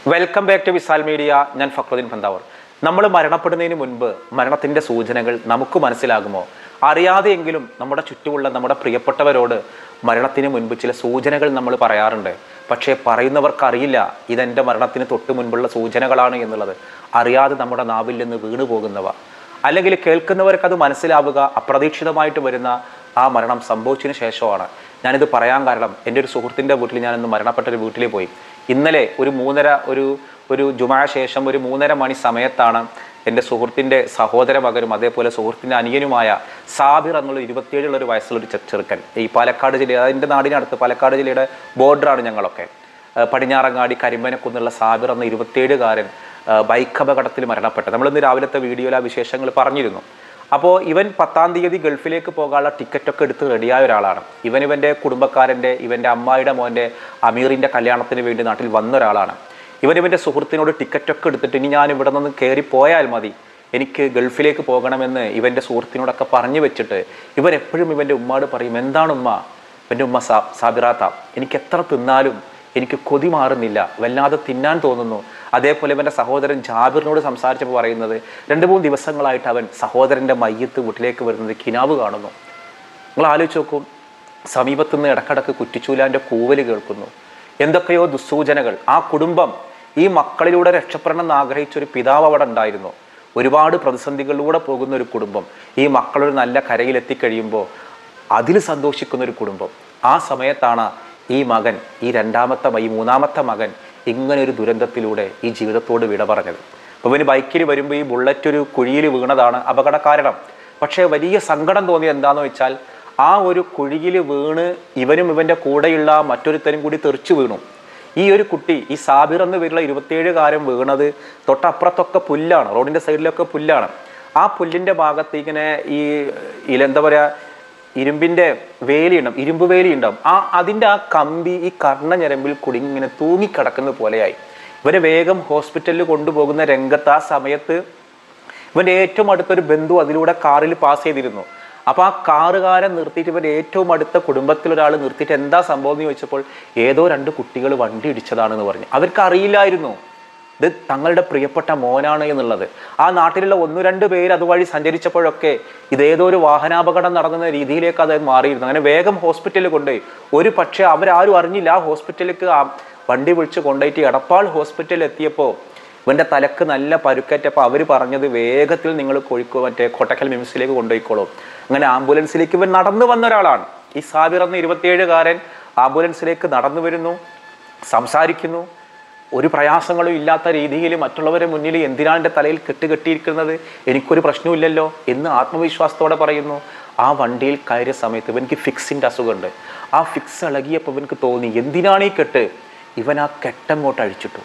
welcome back to വിസാൽ media ഞാൻ ഫക്രുദ്ദീൻ പന്താവർ നമ്മൾ മരണപ്പെടുന്നതിന് മുൻപ് മരണത്തിൻ്റെ സൂചനകൾ നമുക്ക് മനസ്സിലാകുമോ അറിയാതെയെങ്കിലും നമ്മുടെ ചുറ്റുമുള്ള നമ്മുടെ പ്രിയപ്പെട്ടവരോട് മരണത്തിന് മുൻപ് ചില സൂചനകൾ നമ്മൾ പറയാറുണ്ട് പക്ഷേ പറയുന്നവർക്ക് അറിയില്ല ഇതെൻ്റെ മരണത്തിന് തൊട്ട് മുൻപുള്ള സൂചനകളാണ് എന്നുള്ളത് അറിയാതെ നമ്മുടെ നാവിൽ നിന്ന് വീണു പോകുന്നവ അല്ലെങ്കിൽ കേൾക്കുന്നവർക്ക് അത് മനസ്സിലാവുക അപ്രതീക്ഷിതമായിട്ട് വരുന്ന ആ മരണം സംഭവിച്ചതിന് ശേഷമാണ് ഞാനിത് പറയാൻ കാരണം എൻ്റെ ഒരു സുഹൃത്തിൻ്റെ വീട്ടിൽ ഞാനിന്ന് മരണപ്പെട്ട ഒരു വീട്ടിൽ പോയി ഇന്നലെ ഒരു മൂന്നര ഒരു ഒരു ജുമാ ശേഷം ഒരു മൂന്നര മണി സമയത്താണ് എൻ്റെ സുഹൃത്തിൻ്റെ സഹോദര മകനും അതേപോലെ സുഹൃത്തിൻ്റെ അനിയനുമായ സാബിർ എന്നുള്ള ഇരുപത്തിയേഴുള്ള ഒരു വയസ്സുള്ള ഒരു ചെറുക്കൻ ഈ പാലക്കാട് ജില്ല അതിൻ്റെ നാടിനടുത്ത് പാലക്കാട് ജില്ലയുടെ ബോർഡറാണ് ഞങ്ങളൊക്കെ ഏഹ് പടിഞ്ഞാറങ്ങാടി കരിമ്പനക്കുന്നുള്ള സാബിർ എന്ന ഇരുപത്തിയേഴുകാരൻ ഏഹ് ബൈക്ക് അപകടത്തിൽ മരണപ്പെട്ടത് നമ്മളിന്ന് രാവിലത്തെ വീഡിയോയിൽ ആ വിശേഷങ്ങൾ പറഞ്ഞിരുന്നു അപ്പോൾ ഇവൻ പത്താം തീയതി ഗൾഫിലേക്ക് പോകാനുള്ള ടിക്കറ്റൊക്കെ എടുത്ത് റെഡിയായ ഒരാളാണ് ഇവൻ ഇവൻ്റെ കുടുംബക്കാരൻ്റെ ഇവൻ്റെ അമ്മായിയുടെ മോൻ്റെ അമീറിൻ്റെ കല്യാണത്തിന് വേണ്ടി നാട്ടിൽ വന്ന ഒരാളാണ് ഇവൻ ഇവൻ്റെ സുഹൃത്തിനോട് ടിക്കറ്റൊക്കെ എടുത്തിട്ട് ഇനി ഞാൻ ഇവിടെ നിന്ന് കയറി പോയാൽ മതി എനിക്ക് ഗൾഫിലേക്ക് പോകണമെന്ന് ഇവൻ്റെ സുഹൃത്തിനോടൊക്കെ പറഞ്ഞു വെച്ചിട്ട് ഇവൻ എപ്പോഴും ഇവൻ്റെ ഉമ്മാട് പറയും എന്താണ് ഉമ്മ എൻ്റെ ഉമ്മ സാ സാബിറാത്ത എനിക്ക് എത്ര തിന്നാലും എനിക്ക് കൊതി മാറുന്നില്ല വല്ലാതെ തിന്നാൻ തോന്നുന്നു അതേപോലെ ഇവൻ്റെ സഹോദരൻ ജാബിറിനോട് സംസാരിച്ചപ്പോൾ പറയുന്നത് രണ്ട് മൂന്ന് ദിവസങ്ങളായിട്ട് അവൻ സഹോദരൻ്റെ മയ്യത്ത് വീട്ടിലേക്ക് വരുന്നത് കിനാവ് കാണുന്നു നിങ്ങൾ ആലോചിച്ച് നോക്കൂ സമീപത്തുനിന്ന് ഇടക്കിടക്ക് കുറ്റിച്ചൂലാൻ്റെ കൂവല് കേൾക്കുന്നു എന്തൊക്കെയോ ദുസ്സൂചനകൾ ആ കുടുംബം ഈ മക്കളിലൂടെ രക്ഷപ്പെടണം എന്ന് ആഗ്രഹിച്ച ഒരു പിതാവ് അവിടെ ഉണ്ടായിരുന്നു ഒരുപാട് പ്രതിസന്ധികളിലൂടെ പോകുന്ന ഒരു കുടുംബം ഈ മക്കളൊരു നല്ല കരയിലെത്തിക്കഴിയുമ്പോൾ അതിൽ സന്തോഷിക്കുന്ന ഒരു കുടുംബം ആ സമയത്താണ് ഈ മകൻ ഈ രണ്ടാമത്തെ മ- ഈ മൂന്നാമത്തെ മകൻ ഇങ്ങനെ ഒരു ദുരന്തത്തിലൂടെ ഈ ജീവിതത്തോട് വിട പറഞ്ഞത് അപ്പോൾ ഇവന് ബൈക്കിൽ വരുമ്പോൾ ഈ ബുള്ളറ്റ് ഒരു കുഴിയിൽ വീണതാണ് അപകട കാരണം പക്ഷേ വലിയ സങ്കടം തോന്നിയത് എന്താണെന്ന് വെച്ചാൽ ആ ഒരു കുഴിയിൽ വീണ് ഇവനും ഇവൻ്റെ കൂടെയുള്ള മറ്റൊരുത്തരും കൂടി തെറിച്ചു വീണു ഈ ഒരു കുട്ടി ഈ സാബിർ എന്ന പേരുള്ള ഇരുപത്തിയേഴുകാരൻ വീണത് തൊട്ടപ്പുറത്തൊക്കെ പുല്ലാണ് റോഡിൻ്റെ സൈഡിലൊക്കെ പുല്ലാണ് ആ പുല്ലിൻ്റെ ഭാഗത്ത് ഇങ്ങനെ ഈ ഇല എന്താ പറയുക ഇരുമ്പിൻ്റെ വേലി ഉണ്ടാവും ഇരുമ്പ് വേലി ഉണ്ടാവും ആ അതിൻ്റെ ആ കമ്പി ഈ കർണ ഞരമ്പിൽ കൂടി ഇങ്ങനെ തൂങ്ങിക്കിടക്കുന്ന പോലെയായി ഇവരെ വേഗം ഹോസ്പിറ്റലിൽ കൊണ്ടുപോകുന്ന രംഗത്ത് ആ സമയത്ത് ഇവൻ്റെ ഏറ്റവും അടുത്തൊരു ബന്ധു അതിലൂടെ കാറിൽ പാസ് ചെയ്തിരുന്നു അപ്പോൾ ആ കാറുകാരൻ നിർത്തിയിട്ട് ഇവൻ്റെ ഏറ്റവും അടുത്ത കുടുംബത്തിലൊരാൾ നിർത്തിയിട്ട് എന്താ സംഭവം എന്ന് ചോദിച്ചപ്പോൾ ഏതോ രണ്ട് കുട്ടികൾ വണ്ടി ഇടിച്ചതാണെന്ന് പറഞ്ഞു അവർക്ക് അറിയില്ലായിരുന്നു ഇത് തങ്ങളുടെ പ്രിയപ്പെട്ട മോനാണ് എന്നുള്ളത് ആ നാട്ടിലുള്ള ഒന്നു രണ്ട് പേര് അതുവഴി സഞ്ചരിച്ചപ്പോഴൊക്കെ ഇതേതോ ഒരു വാഹനാപകടം നടന്ന രീതിയിലേക്ക് അത് മാറിയിരുന്നു അങ്ങനെ വേഗം ഹോസ്പിറ്റലിൽ കൊണ്ടുപോയി ഒരു പക്ഷേ അവരാരും അറിഞ്ഞില്ല ആ ഹോസ്പിറ്റലിലേക്ക് ആ വണ്ടി വിളിച്ച് കൊണ്ടുപോയിട്ട് എടപ്പാൾ ഹോസ്പിറ്റലിൽ എത്തിയപ്പോൾ ഇവൻ്റെ തലക്ക് നല്ല പരുക്കേറ്റപ്പോൾ അവർ പറഞ്ഞത് വേഗത്തിൽ നിങ്ങൾ കോഴിക്കോ മറ്റേ കൊട്ടക്കൽ മിംസിലേക്ക് കൊണ്ടുപോയിക്കോളൂ അങ്ങനെ ആംബുലൻസിലേക്ക് ഇവൻ നടന്നു വന്ന ഒരാളാണ് ഈ സാബിർ എന്ന ഇരുപത്തിയേഴുകാരൻ ആംബുലൻസിലേക്ക് നടന്നു വരുന്നു സംസാരിക്കുന്നു ഒരു പ്രയാസങ്ങളും ഇല്ലാത്ത രീതിയിൽ മറ്റുള്ളവരെ മുന്നിൽ എന്തിനാണ് എൻ്റെ തലയിൽ കെട്ടുകെട്ടിയിരിക്കുന്നത് എനിക്കൊരു പ്രശ്നമില്ലല്ലോ എന്ന് ആത്മവിശ്വാസത്തോടെ പറയുന്നു ആ വണ്ടിയിൽ കയറിയ സമയത്ത് ഇവനിക്ക് ഫിക്സിൻ്റെ അസുഖമുണ്ട് ആ ഫിക്സ് ഇളകിയപ്പോൾ ഇവനക്ക് തോന്നി എന്തിനാണ് ഈ കെട്ട് ഇവൻ ആ കെട്ടങ്ങോട്ട് അഴിച്ചിട്ടു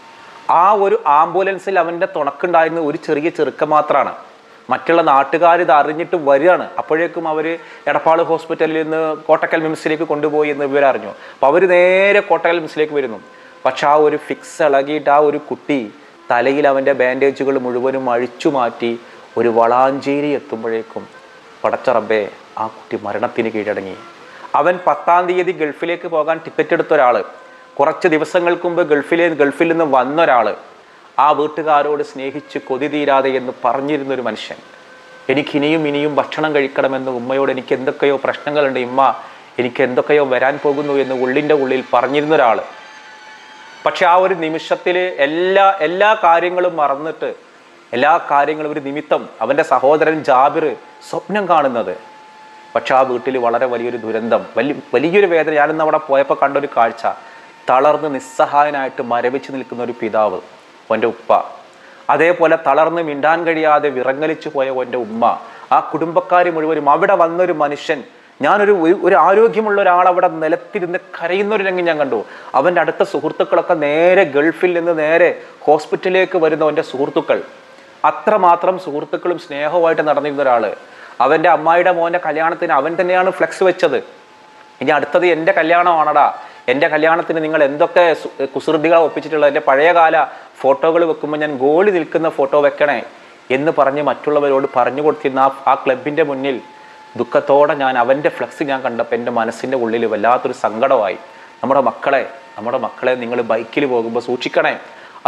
ആ ഒരു ആംബുലൻസിൽ അവൻ്റെ തുണക്കുണ്ടായിരുന്ന ഒരു ചെറിയ ചെറുക്കം മാത്രമാണ് മറ്റുള്ള നാട്ടുകാർ ഇത് അറിഞ്ഞിട്ട് വരികയാണ് അപ്പോഴേക്കും അവർ എടപ്പാൾ ഹോസ്പിറ്റലിൽ നിന്ന് കോട്ടക്കൽ മിംസിലേക്ക് കൊണ്ടുപോയി എന്ന് ഇവരറിഞ്ഞു അപ്പോൾ അവർ നേരെ കോട്ടക്കൽ മിംസിലേക്ക് വരുന്നു പക്ഷെ ആ ഒരു ഫിക്സ് ഇളകിയിട്ട് ആ ഒരു കുട്ടി തലയിൽ അവൻ്റെ ബാൻഡേജുകൾ മുഴുവനും അഴിച്ചു മാറ്റി ഒരു വളാഞ്ചേരി എത്തുമ്പോഴേക്കും പടച്ചറബേ ആ കുട്ടി മരണത്തിന് കീഴടങ്ങി അവൻ പത്താം തീയതി ഗൾഫിലേക്ക് പോകാൻ ടിക്കറ്റ് എടുത്ത ഒരാൾ കുറച്ച് ദിവസങ്ങൾക്ക് മുമ്പ് ഗൾഫിലെ ഗൾഫിൽ നിന്ന് വന്ന ഒരാൾ ആ വീട്ടുകാരോട് സ്നേഹിച്ച് കൊതി തീരാതെ എന്ന് പറഞ്ഞിരുന്ന ഒരു മനുഷ്യൻ എനിക്ക് ഇനിയും ഇനിയും ഭക്ഷണം കഴിക്കണമെന്ന് ഉമ്മയോട് എനിക്ക് എന്തൊക്കെയോ പ്രശ്നങ്ങളുണ്ട് ഇമ്മ എനിക്ക് എന്തൊക്കെയോ വരാൻ പോകുന്നു എന്ന് ഉള്ളിൻ്റെ ഉള്ളിൽ പറഞ്ഞിരുന്ന ഒരാൾ പക്ഷെ ആ ഒരു നിമിഷത്തിൽ എല്ലാ എല്ലാ കാര്യങ്ങളും മറന്നിട്ട് എല്ലാ കാര്യങ്ങളും ഒരു നിമിത്തം അവൻ്റെ സഹോദരൻ ജാബിർ സ്വപ്നം കാണുന്നത് പക്ഷെ ആ വീട്ടിൽ വളരെ വലിയൊരു ദുരന്തം വലിയ വലിയൊരു വേദന ഞാനിന്ന് അവിടെ പോയപ്പോൾ കണ്ടൊരു കാഴ്ച തളർന്ന് നിസ്സഹായനായിട്ട് മരവിച്ച് നിൽക്കുന്ന ഒരു പിതാവ് എൻ്റെ ഉപ്പ അതേപോലെ തളർന്ന് മിണ്ടാൻ കഴിയാതെ വിറങ്ങലിച്ചു പോയ എൻ്റെ ഉമ്മ ആ കുടുംബക്കാർ മുഴുവനും അവിടെ വന്നൊരു മനുഷ്യൻ ഞാനൊരു ഒരു- ഒരു ആരോഗ്യമുള്ള ഒരാൾ അവിടെ നിലത്തിരുന്ന് കരയുന്ന ഒരു രംഗം ഞാൻ കണ്ടു അവൻ്റെ അടുത്ത സുഹൃത്തുക്കളൊക്കെ നേരെ ഗൾഫിൽ നിന്ന് നേരെ ഹോസ്പിറ്റലിലേക്ക് വരുന്ന എൻ്റെ സുഹൃത്തുക്കൾ അത്രമാത്രം സുഹൃത്തുക്കളും സ്നേഹവുമായിട്ട് നടന്നിരുന്ന ഒരാൾ അവൻ്റെ അമ്മായിയുടെ മോൻ്റെ കല്യാണത്തിന് അവൻ തന്നെയാണ് ഫ്ലെക്സ് വെച്ചത് ഇനി അടുത്തത് എൻ്റെ കല്യാണമാണടാ എൻ്റെ കല്യാണത്തിന് നിങ്ങൾ എന്തൊക്കെ സു- കുസൃതികളാണ് ഒപ്പിച്ചിട്ടുള്ളത് എൻ്റെ പഴയകാല ഫോട്ടോകൾ വെക്കുമ്പോൾ ഞാൻ ഗോളി നിൽക്കുന്ന ഫോട്ടോ വെക്കണേ എന്ന് പറഞ്ഞ് മറ്റുള്ളവരോട് പറഞ്ഞു കൊടുത്തിരുന്ന ആ ആ ക്ലബിൻ്റെ മുന്നിൽ ദുഃഖത്തോടെ ഞാൻ അവൻ്റെ ഫ്ലെക്സ് ഞാൻ കണ്ടപ്പോൾ എൻ്റെ മനസ്സിൻ്റെ ഉള്ളിൽ വല്ലാത്തൊരു സങ്കടമായി നമ്മുടെ മക്കളെ നമ്മുടെ മക്കളെ നിങ്ങൾ ബൈക്കിൽ പോകുമ്പോൾ സൂക്ഷിക്കണേ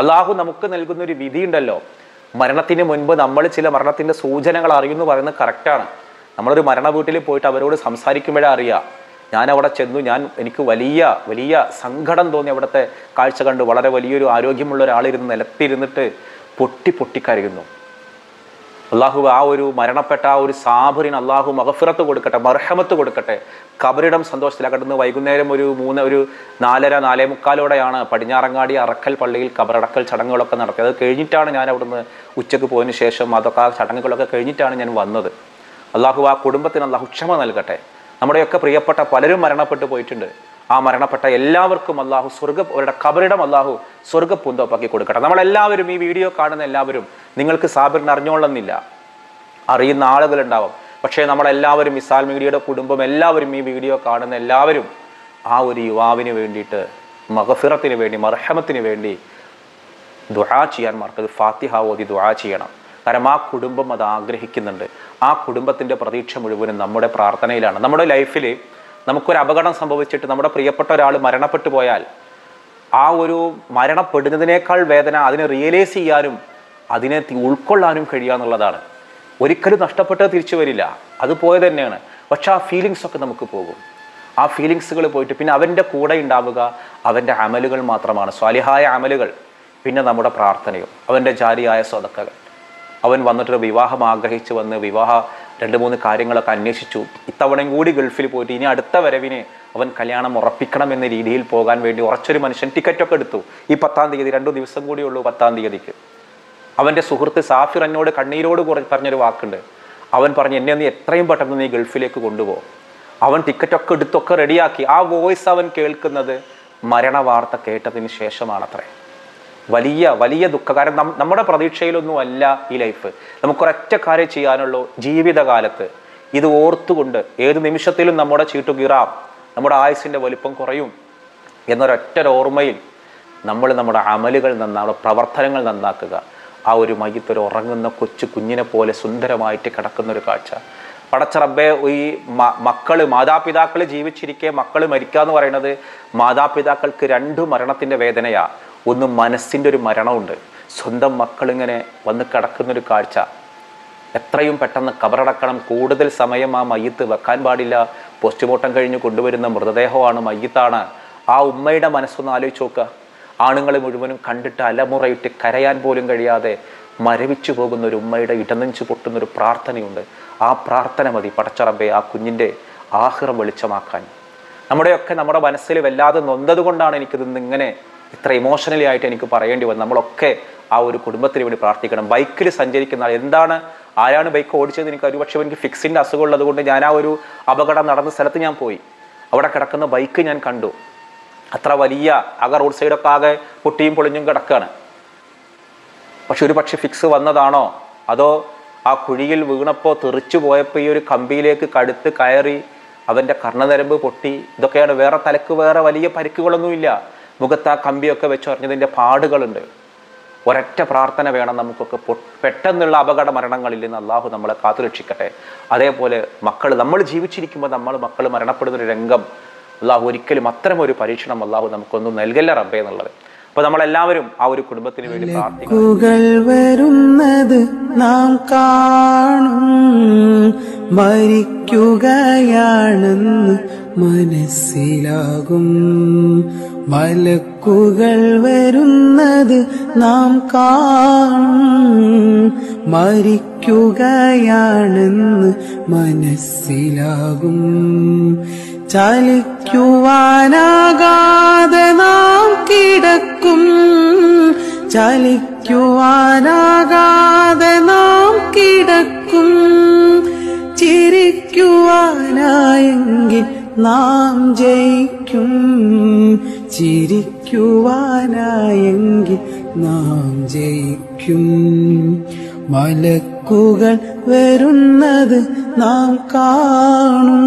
അള്ളാഹു നമുക്ക് നൽകുന്ന ഒരു വിധിയുണ്ടല്ലോ മരണത്തിന് മുൻപ് നമ്മൾ ചില മരണത്തിന്റെ സൂചനകൾ അറിയുന്നു പറയുന്നത് കറക്റ്റാണ് നമ്മളൊരു മരണ വീട്ടിൽ പോയിട്ട് അവരോട് സംസാരിക്കുമ്പോഴേ അറിയാം ഞാൻ അവിടെ ചെന്നു ഞാൻ എനിക്ക് വലിയ വലിയ സങ്കടം തോന്നി അവിടുത്തെ കാഴ്ച കണ്ട് വളരെ വലിയൊരു ആരോഗ്യമുള്ള ഒരാളിരുന്ന് നിലത്തിരുന്നിട്ട് പൊട്ടി പൊട്ടിക്കരയുന്നു അള്ളാഹു ആ ഒരു മരണപ്പെട്ട ആ ഒരു സാബറിന് അള്ളാഹു മഹഫിറത്ത് കൊടുക്കട്ടെ മർഹമത്ത് കൊടുക്കട്ടെ കബറിടം സന്തോഷത്തിലാക്കട്ടെ വൈകുന്നേരം ഒരു മൂന്ന് ഒരു നാലര നാലേ മുക്കാലോടെയാണ് പടിഞ്ഞാറങ്ങാടി അറക്കൽ പള്ളിയിൽ കബറടക്കൽ ചടങ്ങുകളൊക്കെ നടത്തിയത് അത് കഴിഞ്ഞിട്ടാണ് ഞാൻ അവിടുന്ന് ഉച്ചയ്ക്ക് പോയതിന് ശേഷം അതൊക്കെ ആ ചടങ്ങുകളൊക്കെ കഴിഞ്ഞിട്ടാണ് ഞാൻ വന്നത് അള്ളാഹു ആ കുടുംബത്തിന് അള്ളാഹു ക്ഷമ നൽകട്ടെ നമ്മുടെയൊക്കെ പ്രിയപ്പെട്ട പലരും മരണപ്പെട്ടു പോയിട്ടുണ്ട് ആ മരണപ്പെട്ട എല്ലാവർക്കും അള്ളാഹു സ്വർഗ അവരുടെ കബറിടം അള്ളാഹു സ്വർഗ പൂന്തോപ്പാക്കി കൊടുക്കട്ടെ നമ്മളെല്ലാവരും ഈ വീഡിയോ കാണുന്ന എല്ലാവരും നിങ്ങൾക്ക് സാബിറിന് അറിഞ്ഞോളന്നില്ല അറിയുന്ന ആളുകളുണ്ടാവും പക്ഷേ നമ്മളെല്ലാവരും വിസാൽ മീഡിയയുടെ കുടുംബം എല്ലാവരും ഈ വീഡിയോ കാണുന്ന എല്ലാവരും ആ ഒരു യുവാവിന് വേണ്ടിയിട്ട് മഹഫിറത്തിന് വേണ്ടി മർഹമത്തിന് വേണ്ടി ദുആ ചെയ്യാൻ മറക്കത് ഫാത്തിഹ ഓതി ദുആ ചെയ്യണം കാരണം ആ കുടുംബം അത് ആഗ്രഹിക്കുന്നുണ്ട് ആ കുടുംബത്തിൻ്റെ പ്രതീക്ഷ മുഴുവനും നമ്മുടെ പ്രാർത്ഥനയിലാണ് നമ്മുടെ ലൈഫിൽ നമുക്കൊരു അപകടം സംഭവിച്ചിട്ട് നമ്മുടെ പ്രിയപ്പെട്ട ഒരാൾ മരണപ്പെട്ടു പോയാൽ ആ ഒരു മരണപ്പെടുന്നതിനേക്കാൾ വേദന അതിനെ റിയലൈസ് ചെയ്യാനും അതിനെ തി- ഉൾക്കൊള്ളാനും കഴിയുക എന്നുള്ളതാണ് ഒരിക്കലും നഷ്ടപ്പെട്ടത് തിരിച്ചു വരില്ല അത് പോയത് തന്നെയാണ് പക്ഷെ ആ ഫീലിങ്സ് ഒക്കെ നമുക്ക് പോകും ആ ഫീലിങ്സുകൾ പോയിട്ട് പിന്നെ അവൻ്റെ കൂടെ ഉണ്ടാവുക അവൻ്റെ അമലുകൾ മാത്രമാണ് സ്വാലിഹായ അമലുകൾ പിന്നെ നമ്മുടെ പ്രാർത്ഥനയും അവൻ്റെ ജാരിയായ സ്വതക്കകൾ അവൻ വന്നിട്ടൊരു വിവാഹം ആഗ്രഹിച്ച് വന്ന് വിവാഹ രണ്ട് മൂന്ന് കാര്യങ്ങളൊക്കെ അന്വേഷിച്ചു ഇത്തവണയും കൂടി ഗൾഫിൽ പോയിട്ട് ഇനി അടുത്ത വരവിന് അവൻ കല്യാണം ഉറപ്പിക്കണം എന്ന രീതിയിൽ പോകാൻ വേണ്ടി ഉറച്ചൊരു മനുഷ്യൻ ടിക്കറ്റൊക്കെ എടുത്തു ഈ പത്താം തീയതി രണ്ടു ദിവസം കൂടിയേ ഉള്ളൂ പത്താം തീയതിക്ക് അവൻ്റെ സുഹൃത്ത് സാഫിർ എന്നോട് കണ്ണീരോട് കുറെ പറഞ്ഞൊരു വാക്കുണ്ട് അവൻ പറഞ്ഞു എന്നെ നീ എത്രയും പെട്ടെന്ന് നീ ഗൾഫിലേക്ക് കൊണ്ടുപോകും അവൻ ടിക്കറ്റൊക്കെ എടുത്തൊക്കെ റെഡിയാക്കി ആ വോയിസ് അവൻ കേൾക്കുന്നത് മരണ വാർത്ത കേട്ടതിന് ശേഷമാണത്രേ വലിയ വലിയ ദുഃഖം കാരണം നം- നമ്മുടെ പ്രതീക്ഷയിലൊന്നും അല്ല ഈ ലൈഫ് നമുക്കൊരൊറ്റ കാര്യം ചെയ്യാനുള്ളൂ ജീവിതകാലത്ത് ഇത് ഓർത്തുകൊണ്ട് ഏത് നിമിഷത്തിലും നമ്മുടെ ചീട്ടുകീറാം നമ്മുടെ ആയുസിൻ്റെ വലിപ്പം കുറയും എന്നൊരൊറ്റ ഓർമ്മയിൽ നമ്മൾ നമ്മുടെ അമലുകൾ നന്നാ പ്രവർത്തനങ്ങൾ നന്നാക്കുക ആ ഒരു മയ്യത്ത് ഒരു ഉറങ്ങുന്ന കൊച്ചു കുഞ്ഞിനെ പോലെ സുന്ദരമായിട്ട് കിടക്കുന്ന ഒരു കാഴ്ച പടച്ച റബ്ബെ ഈ മ- മക്കള് മാതാപിതാക്കൾ ജീവിച്ചിരിക്കെ മക്കൾ മരിക്കുക എന്ന് പറയുന്നത് മാതാപിതാക്കൾക്ക് രണ്ട് മരണത്തിന്റെ വേദനയാ ഒന്ന് മനസ്സിന്റെ ഒരു മരണമുണ്ട് സ്വന്തം മക്കൾ ഇങ്ങനെ വന്ന് കിടക്കുന്നൊരു കാഴ്ച എത്രയും പെട്ടെന്ന് കബറടക്കണം കൂടുതൽ സമയം ആ മയ്യത്ത് വെക്കാൻ പാടില്ല പോസ്റ്റ്മോർട്ടം കഴിഞ്ഞ് കൊണ്ടുവരുന്ന മൃതദേഹമാണ് മയ്യത്താണ് ആ ഉമ്മയുടെ മനസ്സൊന്ന് ആലോചിച്ച് നോക്കുക ആണുങ്ങൾ മുഴുവനും കണ്ടിട്ട് അലമുറയിട്ട് കരയാൻ പോലും കഴിയാതെ മരവിച്ചു പോകുന്ന ഒരു ഉമ്മയുടെ ഇടനെഞ്ചു പൊട്ടുന്ന ഒരു പ്രാർത്ഥനയുണ്ട് ആ പ്രാർത്ഥന മതി പടച്ചറബെ ആ കുഞ്ഞിൻ്റെ ആഹ്റം വെളിച്ചമാക്കാൻ നമ്മുടെയൊക്കെ നമ്മുടെ മനസ്സിൽ വല്ലാതെ നൊന്തത് കൊണ്ടാണ് എനിക്കിത് ഇങ്ങനെ ഇത്ര ഇമോഷണലി ആയിട്ട് എനിക്ക് പറയേണ്ടി വന്നത് നമ്മളൊക്കെ ആ ഒരു കുടുംബത്തിന് വേണ്ടി പ്രാർത്ഥിക്കണം ബൈക്കിൽ സഞ്ചരിക്കുന്ന ആൾ എന്താണ് ആരാണ് ബൈക്ക് ഓടിച്ചത് എനിക്ക് ഒരുപക്ഷെ എനിക്ക് ഫിക്സിൻ്റെ അസുഖം ഉള്ളത് കൊണ്ട് ഞാൻ ആ ഒരു അപകടം നടന്ന സ്ഥലത്ത് ഞാൻ പോയി അവിടെ കിടക്കുന്ന ബൈക്ക് ഞാൻ കണ്ടു അത്ര വലിയ ആകെ റോഡ് സൈഡൊക്കെ ആകെ പൊട്ടിയും പൊളിഞ്ഞും കിടക്കുകയാണ് പക്ഷെ ഒരു പക്ഷെ ഫിക്സ് വന്നതാണോ അതോ ആ കുഴിയിൽ വീണപ്പോൾ തെറിച്ചു പോയപ്പോൾ ഈ ഒരു കമ്പിയിലേക്ക് കടുത്ത് കയറി അവൻ്റെ കർണനരമ്പ് പൊട്ടി ഇതൊക്കെയാണ് വേറെ തലക്ക് വേറെ വലിയ പരിക്കുകളൊന്നുമില്ല മുഖത്ത് ആ കമ്പിയൊക്കെ വെച്ചറിഞ്ഞതിൻ്റെ പാടുകളുണ്ട് ഒരൊറ്റ പ്രാർത്ഥന വേണം നമുക്കൊക്കെ പൊ- പെട്ടെന്നുള്ള അപകട മരണങ്ങളിൽ നിന്ന് അള്ളാഹു നമ്മളെ കാത്തുരക്ഷിക്കട്ടെ അതേപോലെ മക്കൾ നമ്മൾ ജീവിച്ചിരിക്കുമ്പോൾ നമ്മൾ മക്കൾ മരണപ്പെടുന്ന ഒരു രംഗം അള്ളാഹു ഒരിക്കലും അത്തരം ഒരു പരീക്ഷണം അള്ളാഹു നമുക്കൊന്നും നൽകല്ല റബ്ബേ എന്നുള്ളത് അപ്പോൾ നമ്മളെല്ലാവരും ആ ഒരു കുടുംബത്തിന് വേണ്ടി പ്രാർത്ഥിക്കണം കുകൾ വരുന്നത് നാം കാണും മരിക്കുകയാണെന്ന് മനസ്സിലാകും മലക്കുകൾ വരുന്നത് നാം കാണും മരിക്കുകയാണെന്ന് മനസ്സിലാകും ചലിക്കുവാനാകാതെ നാം കിടക്കും ചലിക്കുവാനാകാതെ നാം കിടക്കും ചിരിക്കുവാനായെങ്കിൽ നാം ജയിക്കും ചിരിക്കുവാനായെങ്കിൽ നാം ജയിക്കും മലക്കുകൾ വരുന്നത് നാം കാണും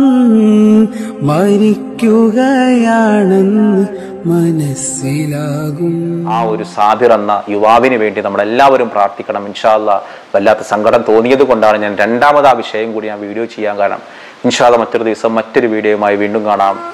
മരിക്കുകയാണെന്ന് മനസ്സിലാകും ആ ഒരു സാബിർ എന്ന യുവാവിന് വേണ്ടി നമ്മളെല്ലാവരും പ്രാർത്ഥിക്കണം ഇൻഷാല്ല വല്ലാത്ത സങ്കടം തോന്നിയത് കൊണ്ടാണ് ഞാൻ രണ്ടാമത് ആ വിഷയം കൂടി ഞാൻ വീഡിയോ ചെയ്യാൻ കാരണം ഇൻഷാല്ല മറ്റൊരു ദിവസം മറ്റൊരു വീഡിയോയുമായി വീണ്ടും കാണാം